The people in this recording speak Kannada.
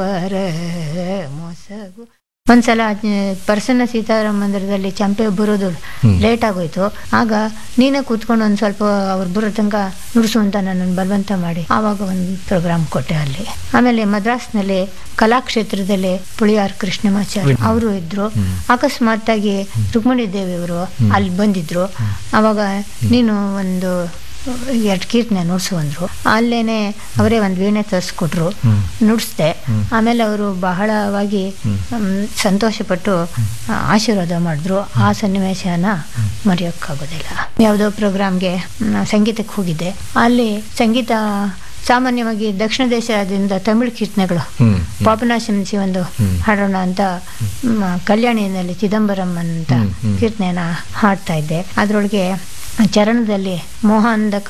ಪರ ಮೊಸಗು ಒಂದ್ಸಲ ಆ, ಪ್ರಸನ್ನ ಸೀತಾರಾಮ ಮಂದಿರದಲ್ಲಿ ಚಂಪೆ ಬರೋದು ಲೇಟ್ ಆಗೋಯ್ತು ಆಗ ನೀನೇ ಕೂತ್ಕೊಂಡು ಒಂದ್ ಸ್ವಲ್ಪ ಅವ್ರು ಬರೋ ತನಕ ನುಡಿಸು ಅಂತ ನನ್ನನ್ನು ಬಲವಂತ ಮಾಡಿ ಆವಾಗ ಒಂದು ಪ್ರೋಗ್ರಾಮ್ ಕೊಟ್ಟೆ ಅಲ್ಲಿ ಆಮೇಲೆ ಮದ್ರಾಸ್ನಲ್ಲಿ ಕಲಾಕ್ಷೇತ್ರದಲ್ಲಿ ಪುಳಿಯಾರ್ ಕೃಷ್ಣಮಾಚಾರ್ಯ ಅವರು ಇದ್ರು ಅಕಸ್ಮಾತ್ ಆಗಿ ರುಕ್ಮಿಣಿ ದೇವಿ ಅವರು ಅಲ್ಲಿ ಬಂದಿದ್ರು ಅವಾಗ ನೀನು ಒಂದು ಎರಡು ಕೀರ್ತನೆ ನುಡ್ಸು ಅಂದ್ರು ಅಲ್ಲೇನೆ ಅವರೇ ಒಂದು ವೀಣೆ ತರಿಸ್ಕೊಟ್ರು ನುಡಿಸ್ದೆ ಆಮೇಲೆ ಅವರು ಬಹಳವಾಗಿ ಮ್, ಸಂತೋಷಪಟ್ಟು ಆ, ಆಶೀರ್ವಾದ ಮಾಡಿದ್ರು ಆ ಸನ್ನಿವೇಶನ ಮರೆಯೋಕ್ಕಾಗೋದಿಲ್ಲ ಯಾವುದೋ ಪ್ರೋಗ್ರಾಮ್ಗೆ ಸಂಗೀತಕ್ಕೆ ಹೋಗಿದ್ದೆ ಅಲ್ಲಿ ಸಂಗೀತ ಸಾಮಾನ್ಯವಾಗಿ ದಕ್ಷಿಣ ದೇಶದಿಂದ ತಮಿಳು ಕೀರ್ತನೆಗಳು ಹ್ಮ್ ಪಾಪನಾಶಂಸಿ ಒಂದು ಹಾಡೋಣ ಅಂತ ಮ್, ಕಲ್ಯಾಣಿನಲ್ಲಿ ಚಿದಂಬರಂ ಅಂತ ಕೀರ್ತನೆನ ಹಾಡ್ತಾ ಇದ್ದೆ ಅದರೊಳಗೆ ಚರಣದಲ್ಲಿ ಮೋಹನದ